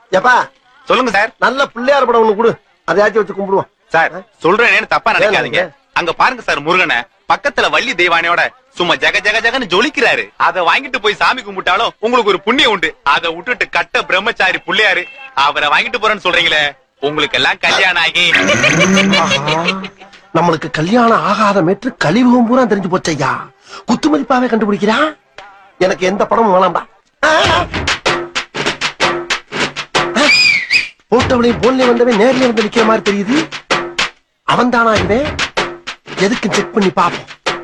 ஏப்பா சொல்லுங்க சார் நல்ல பிள்ளையார் படம் ஒண்ணு கொடு அதையாச்சும் வச்சு கும்பிடுவோம் சார் சொல்றேன்னு தப்பா நினைக்காதீங்க ஏனுங்க? அங்க பாருங்க சார் முருகனை பக்கத்துல வள்ளி தெய்வானையோட சும்மா ஜக ஜக ஜகன்னு ஜொலிக்கிறாரு அத வாங்கிட்டு போய் சாமி கும்பிட்டாலும் உங்களுக்கு ஒரு புண்ணியம் உண்டு அத விட்டுட்டு கட்ட பிரம்மச்சாரி புள்ளையாரு அவரை வாங்கிட்டு போறேன்னு சொல்றீங்களே உங்களுக்கு எல்லாம் கல்யாணம் ஆகி ஆஹா, நம்மளுக்கு கல்யாணம் ஆகாத மேற்று கழிவுகம் பூரா தெரிஞ்சு போச்சையா குத்து மதிப்பாவே கண்டுபிடிக்கிறான் எனக்கு எந்த படமும் வேணாம்டா ஆ. ஆ. போட்டவளையும் போன்லயும் வந்தவன் நேர்ல வந்து நிக்கிற மாதிரி தெரியுது அவன் தானா இவன் எதுக்கு செக் பண்ணி பாப்போம்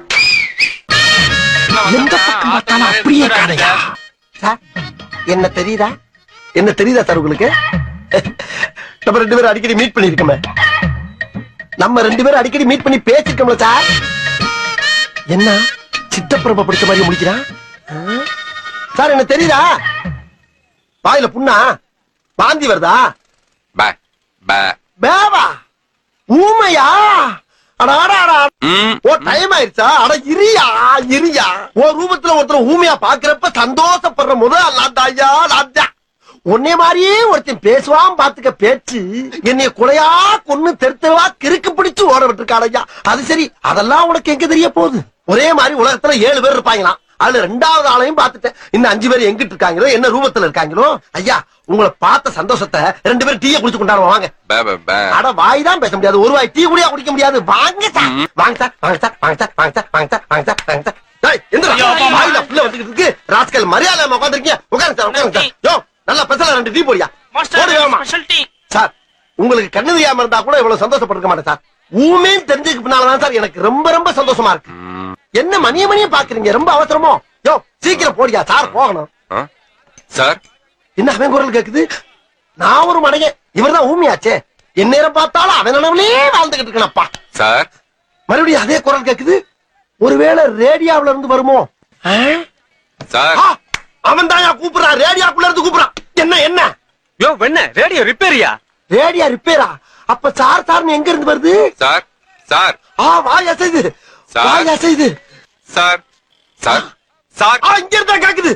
எந்த பக்கம் பார்த்தாலும் அப்படியே காணையா சார் என்ன தெரியுதா என்ன தெரியுதா சார் உங்களுக்கு நம்ம ரெண்டு பேரும் அடிக்கடி மீட் பண்ணிருக்கோமே நம்ம ரெண்டு பேரும் அடிக்கடி மீட் பண்ணி பேசிருக்கோம்ல சார் என்ன சித்தப்பிரப படிச்ச மாதிரி முடிக்கிறான் ஆ? சார் என்ன தெரியுதா வாயில புண்ணா வாந்தி வருதா பே, பே. பேவா ஊமையா அட, அட, அட, அட. ம், ஓ டைம் ஆயிருச்சா அட இரியா இரியா ஓ ரூபத்துல ஒருத்தர் ஊமையா பாக்குறப்ப சந்தோஷப்படுற முதல் லாத்தாயா லாத்தா உன்னை மாதிரியே ஒருத்தன் பேசுவான் பாத்துக்க பேச்சு என்னைய குறையா கொன்னு தெரு தெருவா கிறுக்கு பிடிச்சு ஓட விட்டுருக்காடையா அது சரி அதெல்லாம் உனக்கு எங்க தெரிய போகுது ஒரே மாதிரி உலகத்துல ஏழு பேர் இருப்பாங்களாம் அதுல ரெண்டாவது ஆளையும் பார்த்துட்டேன் இன்னும் அஞ்சு பேர் எங்கிட்டு இருக்காங்களோ என்ன ரூபத்துல இருக்காங்களோ ஐயா உங்களை பார்த்த சந்தோஷத்தை ரெண்டு பேரும் டீயை குடிச்சு கொண்டாடுவோம் வாங்க பே, பே, பே. அட வாய் தான் பேச முடியாது ஒரு வாய் டீ குடியா குடிக்க முடியாது வாங்க சார் வாங்க சார் வாங்க சார் வாங்க சார் வாங்க சார் வாங்க சார் வாங்க சார் வாங்க சார் டேய், எந்திரா. வாயில புள்ள வந்துகிட்டு இருக்கு ராஸ்கல் மரியாதை இல்லாம உட்காந்துருக்கீங்க உட்காருங்க சார் உட்காருங்க சார் யோ நல்லா பெசல ரெண்டு டீ போடியா போடு வேகமா. சார் உங்களுக்கு கண்ணு தெரியாம இருந்தா கூட இவ்வளவு சந்தோஷப்பட்டிருக்க மாட்டேன் சார் ஊமேன்னு தெரிஞ்சதுக்கு பின்னாலதான் சார் எனக்கு ரொம்ப ரொம்ப சந்தோஷமா இருக்கு என்ன மணிய மணிய பாக்குறீங்க ரொம்ப அவசரமோ யோ சீக்கிரம் போடியா சார் போகணும் ஆ? சார் என்ன அவன் குரல் கேக்குது நான் ஒரு மடையன் இவர்தான் ஊமியாச்சே என் நேரம் பார்த்தாலும் அவன் நினைவுலயே வாழ்ந்துகிட்டு இருக்கனப்பா சார் மறுபடியும் அதே குரல் கேக்குது ஒருவேளை ரேடியோவுல இருந்து வருமோ சார் அவன் தான் கூப்பிடுறான் ரேடியோக்குள்ள இருந்து கூப்பிடுறான் என்ன என்ன யோ வெண்ண ரேடியோ ரிப்பேரியா ரேடியோ ரிப்பேரா அப்ப சார் சார்னு எங்க இருந்து வருது சார் சார் ஆ வாய் அசைது சார். வாய் அசைது சார் சார் சார் ஆ, இங்க இருந்தா கேக்குது